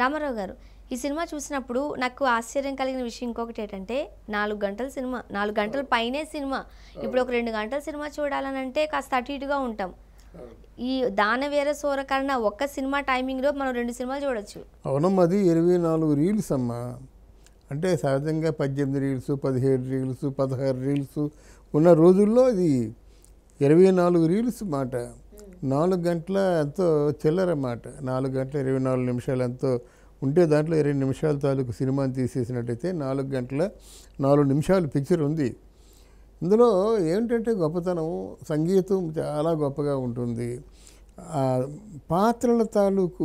రామారావు గారు ఈ సినిమా చూసినప్పుడు నాకు ఆశ్చర్యం కలిగిన విషయం ఇంకొకటి ఏంటంటే నాలుగు గంటల సినిమా నాలుగు గంటల పైనే సినిమా ఇప్పుడు ఒక రెండు గంటల సినిమా చూడాలనంటే కాస్త అటు ఇటుగా ఉంటాం ఈ దానవీర సూరకర్ణ ఒక్క సినిమా టైమింగ్లో మనం రెండు సినిమాలు చూడొచ్చు అవునమ్మా అది ఇరవై నాలుగు రీల్స్ అమ్మా అంటే సహజంగా పద్దెనిమిది రీల్స్ పదిహేడు రీల్స్ పదహారు రీల్స్ ఉన్న రోజుల్లో ఇది ఇరవై నాలుగు రీల్స్ మాట నాలుగు గంటల ఎంతో చిల్లర మాట నాలుగు గంటల ఇరవై నాలుగు నిమిషాలు ఎంతో ఉంటే దాంట్లో ఇరవై నిమిషాల తాలూకు సినిమాని తీసేసినట్టయితే నాలుగు గంటల నాలుగు నిమిషాలు పిక్చర్ ఉంది ఇందులో ఏంటంటే గొప్పతనం సంగీతం చాలా గొప్పగా ఉంటుంది ఆ పాత్రల తాలూకు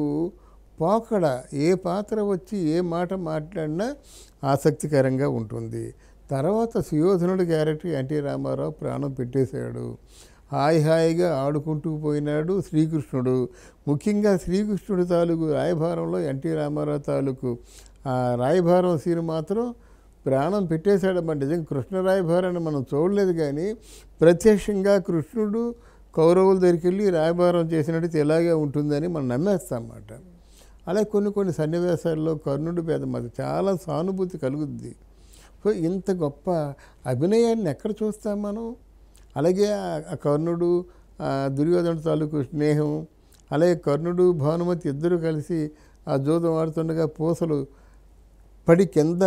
పోకడ ఏ పాత్ర వచ్చి ఏ మాట మాట్లాడినా ఆసక్తికరంగా ఉంటుంది తర్వాత సుయోధనుడి క్యారెక్టర్ ఎన్టీ రామారావు ప్రాణం పెట్టేశాడు హాయి హాయిగా ఆడుకుంటూ పోయినాడు శ్రీకృష్ణుడు ముఖ్యంగా శ్రీకృష్ణుడి తాలూకు రాయభారంలో ఎన్టీ రామారావు తాలూకు ఆ రాయభారం సీన్ మాత్రం ప్రాణం పెట్టేశాడమ్మా నిజంగా కృష్ణ రాయభారాన్ని మనం చూడలేదు కానీ ప్రత్యక్షంగా కృష్ణుడు కౌరవుల దగ్గరికి వెళ్ళి రాయభారం చేసినట్టు ఇలాగే ఉంటుందని మనం నమ్మేస్తాం అన్నమాట అలాగే కొన్ని కొన్ని సన్నివేశాల్లో కర్ణుడి పేద మాకు చాలా సానుభూతి కలుగుద్ది సో ఇంత గొప్ప అభినయాన్ని ఎక్కడ చూస్తాం మనం అలాగే ఆ- ఆ కర్ణుడు ఆ దుర్యోధన తాలూకు స్నేహం అలాగే కర్ణుడు భానుమతి ఇద్దరు కలిసి ఆ జోదం ఆడుతుండగా పూసలు పడి కింద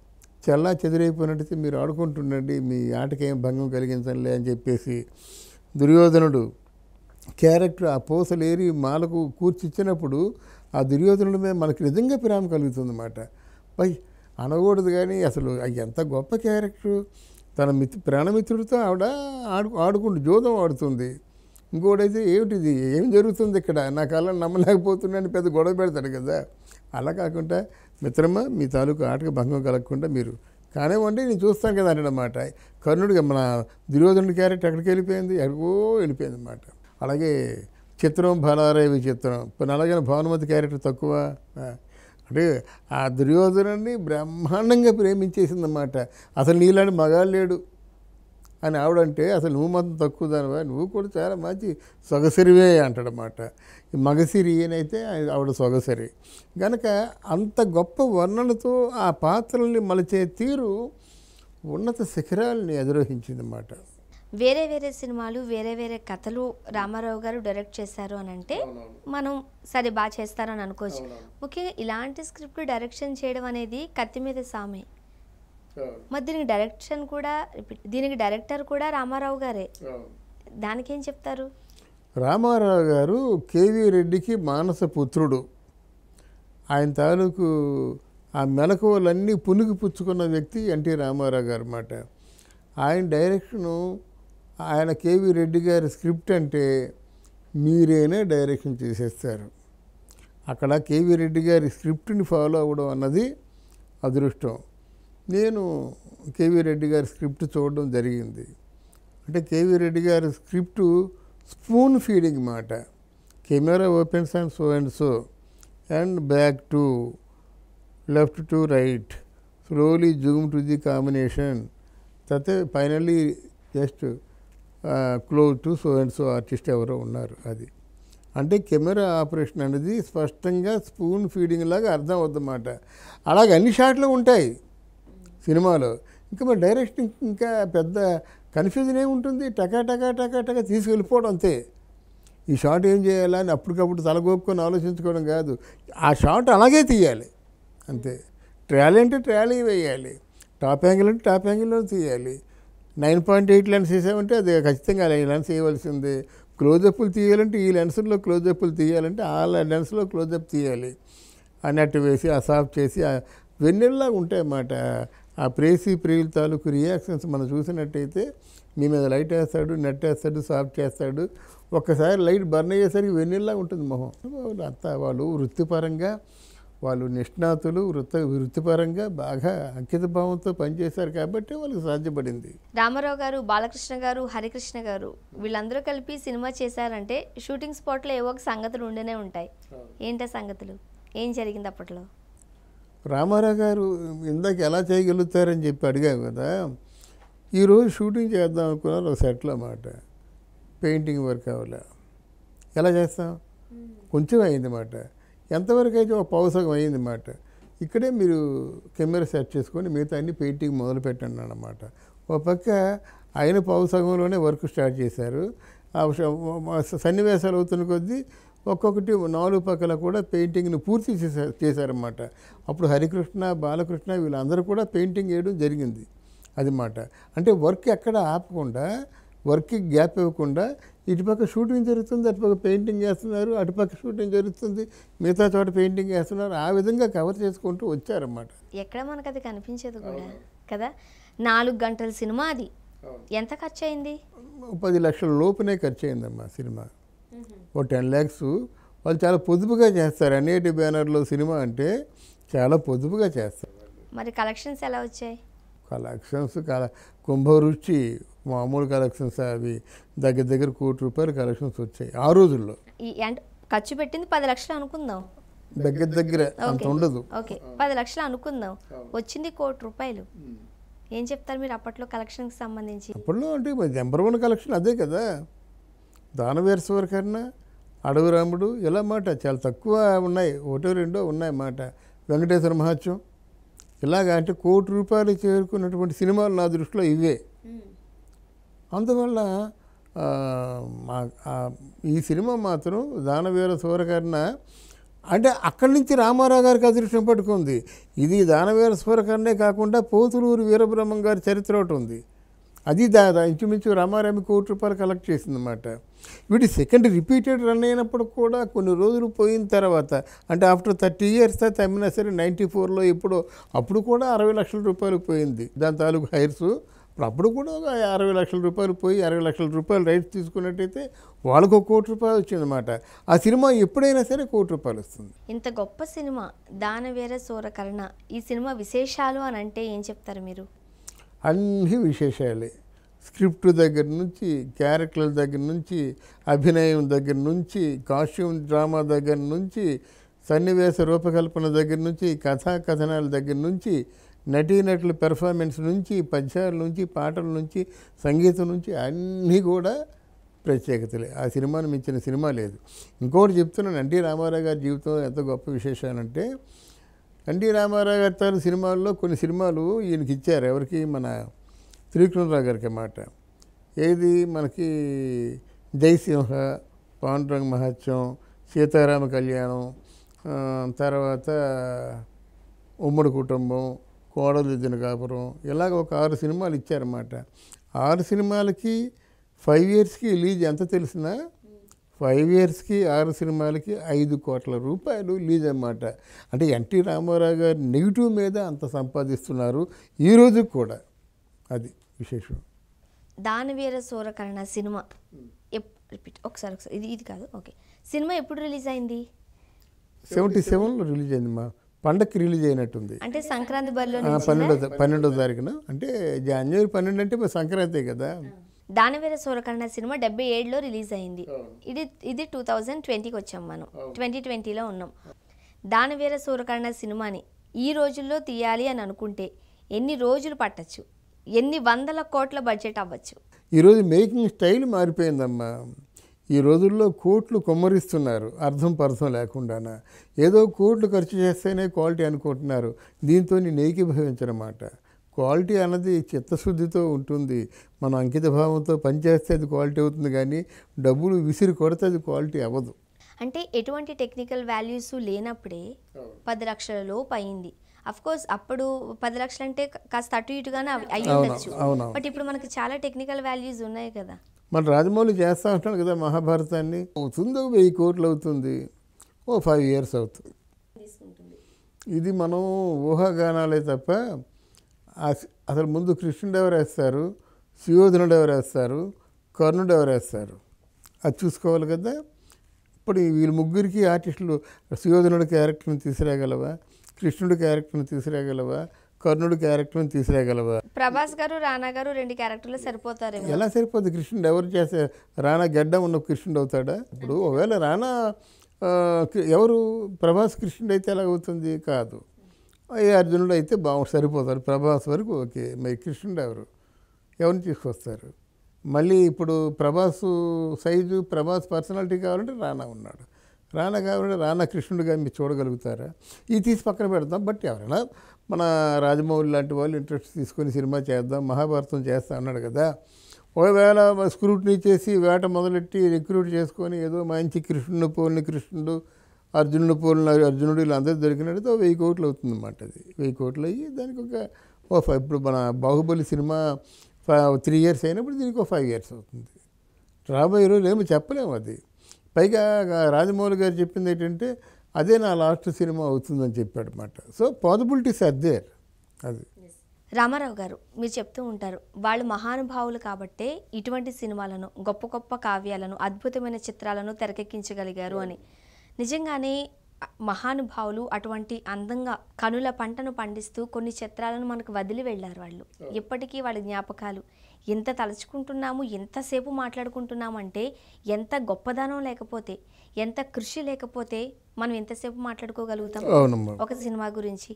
చల్లా చెదిరైపోయినట్టయితే మీరు ఆడుకుంటుండండి మీ ఆటకేం భంగం కలిగించండి అని చెప్పేసి దుర్యోధనుడు క్యారెక్టర్ ఆ పూసలేరి మాలకు కూర్చిచ్చినప్పుడు ఆ దుర్యోధనుడి మీద మనకి నిజంగా ప్రేమ కలుగుతుంది అన్నమాట పై అనకూడదు కానీ అసలు అది ఎంత గొప్ప క్యారెక్టర్ తన మిత్ర ప్రాణమిత్రుడితో ఆవిడ ఆడు ఆడుకుంటూ జోదం ఆడుతుంది ఇంకోటైతే ఏమిటిది ఏం జరుగుతుంది ఇక్కడ నా కళ్ళ నమ్మలేకపోతున్నాను పెద్ద గొడవ పెడతాడు కదా అలా కాకుండా మిత్రమా మీ తాలూకు ఆటకు భంగం కలగకుండా మీరు కానివ్వండి నేను చూస్తాను కదా అన్నమాట కర్ణుడిగా మన దుర్యోధనుడి క్యారెక్టర్ ఎక్కడికి వెళ్ళిపోయింది ఎక్కడికో వెళ్ళిపోయింది అన్నమాట అలాగే చిత్రం బలారే విచిత్రం ఇప్పుడు అలాగే భానుమతి క్యారెక్టర్ తక్కువ ఆ, అంటే ఆ దుర్యోధనుడిని బ్రహ్మాండంగా ప్రేమించేసిందన్నమాట అసలు నీలాంటి మగాడు లేడు అని ఆవిడంటే అసలు నువ్వు మాత్రం తక్కువ దానివా నువ్వు కూడా చాలా మంచి సొగసరివే అంటాడనమాట ఈ మగసిరి అయితే ఆవిడ సొగసరి గనక అంత గొప్ప వర్ణనతో ఆ పాత్రల్ని మలిచే తీరు ఉన్నత శిఖరాల్ని అధిరోహించిందన్నమాట వేరే వేరే సినిమాలు వేరే వేరే కథలు రామారావు గారు డైరెక్ట్ చేశారు అని అంటే మనం సరే బాగా చేస్తారు అని అనుకోవచ్చు ముఖ్యంగా ఇలాంటి స్క్రిప్ట్ డైరెక్షన్ చేయడం అనేది కత్తి మీద సామే మరి దీనికి డైరెక్షన్ కూడా దీనికి డైరెక్టర్ కూడా రామారావు గారే దానికేం చెప్తారు రామారావు గారు కేవీ రెడ్డికి మానస పుత్రుడు ఆయన తాలూకు ఆ మెలకువలన్నీ పుణికి పుచ్చుకున్న వ్యక్తి ఎన్టీ రామారావు గారు అన్నమాట ఆయన డైరెక్షను ఆయన కేవీ రెడ్డి గారి స్క్రిప్ట్ అంటే మీరేనే డైరెక్షన్ చేసేస్తారు అక్కడ కేవీ రెడ్డి గారి స్క్రిప్ట్ని ఫాలో అవ్వడం అన్నది అదృష్టం నేను కేవీ రెడ్డి గారి స్క్రిప్ట్ చూడడం జరిగింది అంటే కేవీ రెడ్డి గారి స్క్రిప్టు స్పూన్ ఫీడింగ్ మాట camera opens and so and so and back to left to right slowly zoom to the combination తర్వాత finally just close to so and so artist ఎవరో ఉన్నారు అది అంటే కెమెరా ఆపరేషన్ అనేది స్పష్టంగా spoon feeding లాగా అర్థం అవుతుందన్నమాట అలాగే అన్ని షాట్లు ఉంటాయి సినిమాలో ఇంకా మరి డైరెక్షన్ ఇంకా పెద్ద కన్ఫ్యూజన్ ఏముంటుంది టకా టకా టకా టకా తీసుకెళ్ళిపోవడం అంతే ఈ షాట్ ఏం చేయాలా అని అప్పటికప్పుడు తలగోపుకొని ఆలోచించుకోవడం కాదు ఆ షాట్ అలాగే తీయాలి అంతే ట్రాలీ అంటే ట్రాలీ వేయాలి టాప్ యాంగిల్ అంటే టాప్ యాంగిల్లో తీయాలి నైన్ పాయింట్ ఎయిట్ లెన్స్ వేసామంటే అది ఖచ్చితంగా ఈ లెన్స్ వేయవలసిందే క్లోజప్లు తీయాలంటే ఈ లెన్స్లో క్లోజప్లు తీయాలంటే ఆ లెన్స్లో క్లోజప్ తీయాలి అన్నట్టు వేసి ఆ సాఫ్ చేసి ఆ వెన్నెల్లాగా ఉంటాయి అన్నమాట ఆ ప్రేసి ప్రియుల తాలూకు రియాక్షన్స్ మనం చూసినట్టయితే మీ మీద లైట్ వేస్తాడు నెట్ వేస్తాడు సాఫ్ చేస్తాడు ఒక్కసారి లైట్ బర్న్ అయ్యేసరికి వెన్నెల్లా ఉంటుంది మొహం వాళ్ళు అంతా వాళ్ళు వృత్తిపరంగా వాళ్ళు నిష్ణాతులు వృత్త వృత్తిపరంగా బాగా అంకిత భావంతో పనిచేశారు కాబట్టి వాళ్ళకి సాధ్యపడింది రామారావు గారు బాలకృష్ణ గారు హరికృష్ణ గారు వీళ్ళందరూ కలిపి సినిమా చేశారంటే షూటింగ్ స్పాట్లో ఏవో ఒక సంగతులు ఉండనే ఉంటాయి ఏంటా సంగతులు ఏం జరిగింది అప్పట్లో రామారావు గారు ఇందాక ఎలా చేయగలుగుతారని చెప్పి అడిగావు కదా ఈరోజు షూటింగ్ చేద్దాం అనుకున్నారు ఒక సెట్లో మాట పెయింటింగ్ వర్క్ అవ్వాల ఎలా చేస్తాం కొంచెం అయింది మాట ఎంతవరకు అయితే ఒక పౌసగం అయింది మాట ఇక్కడే మీరు కెమెరా సెట్ చేసుకొని మిగతా అన్ని పెయింటింగ్ మొదలు పెట్టండి అన్నమాట ఒక పక్క ఆయన పౌసగంలోనే వర్క్ స్టార్ట్ చేశారు ఆ విష- మ- సన్నివేశాలు అవుతున్న కొద్దీ ఒక్కొక్కటి నాలుగు పక్కల కూడా పెయింటింగ్ని పూర్తి చేశారు చేశారన్నమాట అప్పుడు హరికృష్ణ బాలకృష్ణ వీళ్ళందరూ కూడా పెయింటింగ్ వేయడం జరిగింది అది మాట అంటే వర్క్ ఎక్కడ ఆపకుండా వర్క్కి గ్యాప్ ఇవ్వకుండా ఇటుపక్క షూటింగ్ జరుగుతుంది అటుపక్క పెయింటింగ్ చేస్తున్నారు అటుపక్క షూటింగ్ జరుగుతుంది మిగతా చోట పెయింటింగ్ చేస్తున్నారు ఆ విధంగా కవర్ చేసుకుంటూ వచ్చారన్నమాట ఎక్కడ మనకు అది కనిపించదు కూడా కదా నాలుగు గంటల సినిమా అది ఎంత ఖర్చు అయింది పది లక్షల లోపునే ఖర్చు అయిందమ్మా సినిమా ఓ టెన్ ల్యాక్స్ వాళ్ళు చాలా పొదుపుగా చేస్తారు అనేటి బ్యానర్లో సినిమా అంటే చాలా పొదుపుగా చేస్తారు మరి కలెక్షన్స్ ఎలా వచ్చాయి కలెక్షన్స్ కల కుంభరుచి మామూలు కలెక్షన్స్ అవి దగ్గర దగ్గర కోటి రూపాయల కలెక్షన్స్ వచ్చాయి ఆ రోజుల్లో ఈ అంటే ఖర్చు పెట్టింది పది లక్షలు అనుకుందాం దగ్గర దగ్గర అంత ఓకే. ఉండదు ఓకే పది లక్షలు అనుకుందాం వచ్చింది కోటి రూపాయలు ఏం చెప్తారు మీరు అప్పట్లో కలెక్షన్కి సంబంధించి అప్పట్లో అంటే మరి నెంబర్ వన్ కలెక్షన్ అదే కదా దానవీర కన్నా అడవి రాముడు ఇలా మాట చాలా తక్కువ ఉన్నాయి ఒకటో రెండో ఉన్నాయి మాట వెంకటేశ్వర మహత్యం ఇలాగ అంటే కోటి రూపాయలు చేరుకున్నటువంటి సినిమాలు నా దృష్టిలో ఇవే అందువల్ల ఆ, మా- ఆ, ఈ సినిమా మాత్రం దానవీర సూరకర్ణ అంటే అక్కడి నుంచి రామారావు గారికి అదృష్టం పట్టుకుంది ఇది దానవీర సూరకర్ణే కాకుండా పోతులూరు వీరబ్రహ్మం గారి చరిత్ర ఒకటి ఉంది అది దాదా ఇంచుమించు రామారామి కోటి రూపాయలు కలెక్ట్ చేసిందన్నమాట వీటి సెకండ్ రిపీటెడ్ రన్ అయినప్పుడు కూడా కొన్ని రోజులు పోయిన తర్వాత అంటే ఆఫ్టర్ థర్టీ ఇయర్స్ తర్వాత అమ్మినా సరే నైంటీ ఫోర్లో ఇప్పుడు అప్పుడు కూడా అరవై లక్షల రూపాయలు పోయింది దాని తాలూకు హైర్స్ ఇప్పుడు అప్పుడు కూడా ఒక అరవై లక్షల రూపాయలు పోయి అరవై లక్షల రూపాయలు రైట్స్ తీసుకున్నట్టయితే వాళ్ళకు ఒక కోటి రూపాయలు వచ్చిందన్నమాట ఆ సినిమా ఎప్పుడైనా సరే కోటి రూపాయలు వస్తుంది ఇంత గొప్ప సినిమా దానవీర సూరకర్ణ ఈ సినిమా విశేషాలు అని అంటే ఏం చెప్తారు మీరు అన్ని విశేషాలే స్క్రిప్ట్ దగ్గర నుంచి క్యారెక్టర్ల దగ్గర నుంచి అభినయం దగ్గర నుంచి కాస్ట్యూమ్ డ్రామా దగ్గర నుంచి సన్నివేశ రూపకల్పన దగ్గర నుంచి కథా కథనాల దగ్గర నుంచి నటీనటుల పెర్ఫార్మెన్స్ నుంచి పద్యాల నుంచి పాటల నుంచి సంగీతం నుంచి అన్నీ కూడా ప్రత్యేకతలే ఆ సినిమాను మించిన సినిమా లేదు ఇంకోటి చెప్తున్నాను ఎన్టీ రామారావు గారి జీవితంలో ఎంత గొప్ప విశేషాలంటే ఎన్టీ రామారావు గారి తాలూ సినిమాల్లో కొన్ని సినిమాలు ఈయనకి ఇచ్చారు ఎవరికి మన త్రివిక్రమరావు గారికి మాట ఏది మనకి జయసింహ పాండురంగ మహత్యం సీతారామ కళ్యాణం ఆ, తర్వాత ఉమ్మడి కుటుంబం కోడలు ఇద్దరు కాపురం ఇలాగ ఒక ఆరు సినిమాలు ఇచ్చారన్నమాట ఆరు సినిమాలకి ఫైవ్ ఇయర్స్కి రిలీజ్ ఎంత తెలిసినా ఫైవ్ ఇయర్స్కి ఆరు సినిమాలకి ఐదు కోట్ల రూపాయలు రిలీజ్ అన్నమాట అంటే ఎన్టీ రామారావు గారు నెగిటివ్ మీద అంత సంపాదిస్తున్నారు ఈ రోజు కూడా అది విశేషం దానవీర సూరకర్ణ సినిమా ఎప్ రిపీట్ ఒకసారి ఒకసారి ఇది ఇది కాదు ఓకే సినిమా ఎప్పుడు రిలీజ్ అయింది సెవెంటీ సెవెన్లో రిలీజ్ అయింది మా పండక్కి రిలీజ్ అయినట్టుంది అంటే సంక్రాంతి బరిలో ఆ, పన్నెండో తా- పన్నెండో తారీఖున అంటే జనవరి పన్నెండు అంటే మరి సంక్రాంతి కదా దానవీర సూరకర్ణ సినిమా డెబ్బై ఏడులో రిలీజ్ అయింది ఇది ఇది టూ థౌజండ్ ట్వంటీకి వచ్చాం మనం ట్వంటీ ట్వంటీలో ఉన్నాం దానవీర సూరకర్ణ సినిమాని ఈ రోజుల్లో తీయాలి అని అనుకుంటే ఎన్ని రోజులు పట్టచ్చు ఎన్ని వందల కోట్ల బడ్జెట్ అవ్వచ్చు ఈరోజు మేకింగ్ స్టైల్ మారిపోయిందమ్మా ఈ రోజుల్లో కోట్లు కొమ్మరిస్తున్నారు అర్థం పర్థం లేకుండానా ఏదో కోట్లు ఖర్చు చేస్తేనే క్వాలిటీ అనుకుంటున్నారు దీంతో నేను ఏకీభవించనమాట క్వాలిటీ అన్నది చిత్తశుద్ధితో ఉంటుంది మనం అంకిత భావంతో పనిచేస్తే అది క్వాలిటీ అవుతుంది కానీ డబ్బులు విసిరి కొడితే అది క్వాలిటీ అవ్వదు అంటే ఎటువంటి టెక్నికల్ వాల్యూస్ లేనప్పుడే పది లక్షల లోపు అయింది అఫ్ కోర్స్ అప్పుడు పది లక్షలు అంటే కాస్త అటు ఇటుగానే అవి- అయి అవును, ఉండొచ్చు అవునవును. బట్ ఇప్పుడు మనకి చాలా టెక్నికల్ వాల్యూస్ ఉన్నాయి కదా మన రాజమౌళి చేస్తా ఉంటాడు కదా మహాభారతాన్ని అవుతుంది ఒక వెయ్యి కోట్లు అవుతుంది ఓ ఫైవ్ ఇయర్స్ అవుతుంది ఇది మనం ఊహాగానాలే తప్ప ఆ సి- అసలు ముందు కృష్ణుడు ఎవరు వేస్తారు సుయోధనుడు ఎవరు వేస్తారు కర్ణుడు ఎవరు వేస్తారు అది చూసుకోవాలి కదా ఇప్పుడు ఈ వీళ్ళ ముగ్గురికి ఆర్టిస్టులు సుయోధనుడి క్యారెక్టర్ని తీసుకురాగలవా కృష్ణుడి క్యారెక్టర్ని తీసుకురాగలవా కర్ణుడి క్యారెక్టర్ని తీసుకురాగలవా ప్రభాస్ గారు రానా గారు రెండు క్యారెక్టర్లు సరిపోతారేమో ఎలా సరిపోద్ది కృష్ణుడు ఎవరు చేస్తే రానా గడ్డ ఉన్న కృష్ణుడు అవుతాడా ఇప్పుడు ఒకవేళ రానా ఆ, కి- ఎవరు ప్రభాస్ కృష్ణుడు అయితే ఎలా అవుతుంది కాదు ఏ అర్జునుడు అయితే బాగు సరిపోతారు ప్రభాస్ వరకు ఓకే మరి కృష్ణుడు ఎవరు ఎవరిని తీసుకొస్తారు మళ్ళీ ఇప్పుడు ప్రభాస్ సైజు ప్రభాస్ పర్సనాలిటీ కావాలంటే రానా ఉన్నాడు రానా కాబట్టి రానా కృష్ణుడిగా మీరు చూడగలుగుతారా ఇది తీసి పక్కన పెడతాం బట్ ఎవరైనా మన రాజమౌళి లాంటి వాళ్ళు ఇంట్రెస్ట్ తీసుకొని సినిమా చేద్దాం మహాభారతం చేస్తా అన్నాడు కదా ఒకవేళ స్క్రూట్నీ చేసి వేట మొదలెట్టి రిక్రూట్ చేసుకొని ఏదో మంచి కృష్ణుడు పోలిన కృష్ణుడు అర్జునుడు పోలిన అర్జునుడు వీళ్ళందరూ దొరికినట్టు వెయ్యి కోట్లు అవుతుంది అన్నమాట అది వెయ్యి కోట్లు అయ్యి దానికి ఒక ఓ ఫైవ్ ఇప్పుడు మన బాహుబలి సినిమా త్రీ ఇయర్స్ అయినప్పుడు దీనికి ఒక ఫైవ్ ఇయర్స్ అవుతుంది రాబోయే రోజులు ఏమో చెప్పలేము అది పైగా రాజమౌళి గారు చెప్పింది ఏంటంటే అదే నా లాస్ట్ సినిమా అవుతుందని చెప్పాడు అనమాట సో పాసిబిలిటీస్ ఆర్ దేర్ అది రామారావు గారు మీరు చెప్తూ ఉంటారు వాళ్ళు మహానుభావులు కాబట్టే ఇటువంటి సినిమాలను గొప్ప గొప్ప కావ్యాలను అద్భుతమైన చిత్రాలను తెరకెక్కించగలిగారు అని నిజంగానే మహానుభావులు అటువంటి అందంగా కనుల పంటను పండిస్తూ కొన్ని చిత్రాలను మనకు వదిలి వెళ్ళారు వాళ్ళు ఇప్పటికీ వాళ్ళ జ్ఞాపకాలు ఎంత తలుచుకుంటున్నాము ఎంతసేపు మాట్లాడుకుంటున్నాము అంటే ఎంత గొప్పదనం లేకపోతే ఎంత కృషి లేకపోతే మనం ఎంతసేపు మాట్లాడుకోగలుగుతాం అవునమ్మా ఒక సినిమా గురించి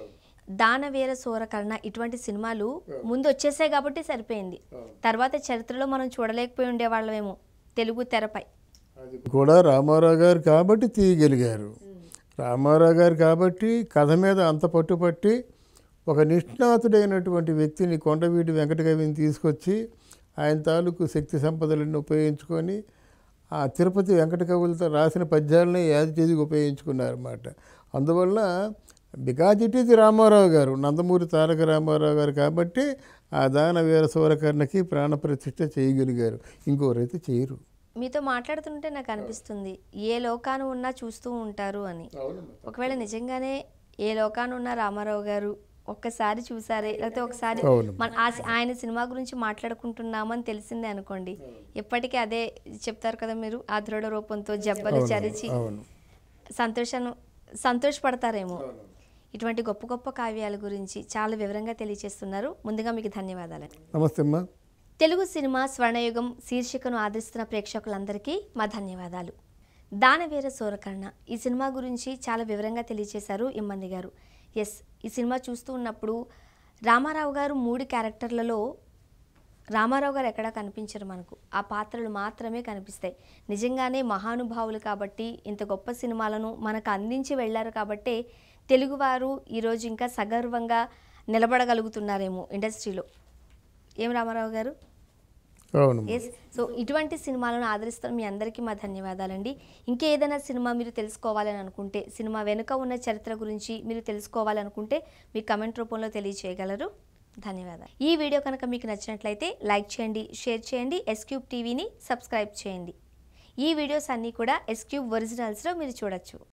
దానవీర సూరకర్ణ ఇటువంటి సినిమాలు ముందు వచ్చేసాయి కాబట్టి సరిపోయింది తర్వాత చరిత్రలో మనం చూడలేకపోయి ఉండేవాళ్ళమేమో తెలుగు తెరపై కూడా రామారావు గారు కాబట్టి తీయగలిగారు రామారావు గారు కాబట్టి కథ మీద అంత పట్టుపట్టి ఒక నిష్ణాతుడైనటువంటి వ్యక్తిని కొండవీటి వెంకటకవిని తీసుకొచ్చి ఆయన తాలూకు శక్తి సంపదలను ఉపయోగించుకొని ఆ తిరుపతి వెంకటకవులతో రాసిన పద్యాలని యాది చేసి ఉపయోగించుకున్నారన్నమాట అందువల్ల బికాజ్ ఇట్ ఈజ్ రామారావు గారు నందమూరి తారక రామారావు గారు కాబట్టి ఆ దాన వీర సూరకర్ణకి ప్రాణప్రతిష్ఠ చేయగలిగారు ఇంకోరైతే చేయరు మీతో మాట్లాడుతుంటే నాకు అనిపిస్తుంది ఏ లోకాన ఉన్నా చూస్తూ ఉంటారు అని ఒకవేళ నిజంగానే ఏ లోకాన ఉన్న రామారావు గారు ఒక్కసారి చూసారే లేకపోతే ఒకసారి అవును. మన ఆ- ఆయన సినిమా గురించి మాట్లాడుకుంటున్నామని తెలిసిందే అనుకోండి ఎప్పటికీ అదే చెప్తారు కదా మీరు ఆ దృఢ రూపంతో జబ్బలు చరిచి అవును సంతోషాన్ని సంతోషపడతారేమో ఇటువంటి గొప్ప గొప్ప కావ్యాల గురించి చాలా వివరంగా తెలియజేస్తున్నారు ముందుగా మీకు ధన్యవాదాలు నమస్తే అమ్మా తెలుగు సినిమా స్వర్ణయుగం శీర్షికను ఆదరిస్తున్న ప్రేక్షకులందరికీ మా ధన్యవాదాలు దానవీర సూరకర్ణ ఈ సినిమా గురించి చాలా వివరంగా తెలియజేశారు ఇమ్మంది గారు ఎస్ ఈ సినిమా చూస్తూ ఉన్నప్పుడు రామారావు గారు మూడు క్యారెక్టర్లలో రామారావు గారు ఎక్కడా కనిపించరు మనకు ఆ పాత్రలు మాత్రమే కనిపిస్తాయి నిజంగానే మహానుభావులు కాబట్టి ఇంత గొప్ప సినిమాలను మనకు అందించి వెళ్ళారు కాబట్టే తెలుగువారు ఈరోజు ఇంకా సగర్వంగా నిలబడగలుగుతున్నారేమో ఇండస్ట్రీలో ఏం రామారావు గారు అవును ఎస్ సో ఇటువంటి సినిమాలను ఆదరిస్తున్న మీ అందరికీ మా ధన్యవాదాలండి ఇంకేదైనా సినిమా మీరు తెలుసుకోవాలని అనుకుంటే సినిమా వెనుక ఉన్న చరిత్ర గురించి మీరు తెలుసుకోవాలనుకుంటే మీ కమెంట్ రూపంలో తెలియచేయగలరు ధన్యవాదాలు ఈ వీడియో కనుక మీకు నచ్చినట్లయితే లైక్ చేయండి షేర్ చేయండి ఎస్క్యూబ్ టీవీని సబ్స్క్రైబ్ చేయండి ఈ వీడియోస్ అన్నీ కూడా ఎస్క్యూబ్ ఒరిజినల్స్లో మీరు చూడొచ్చు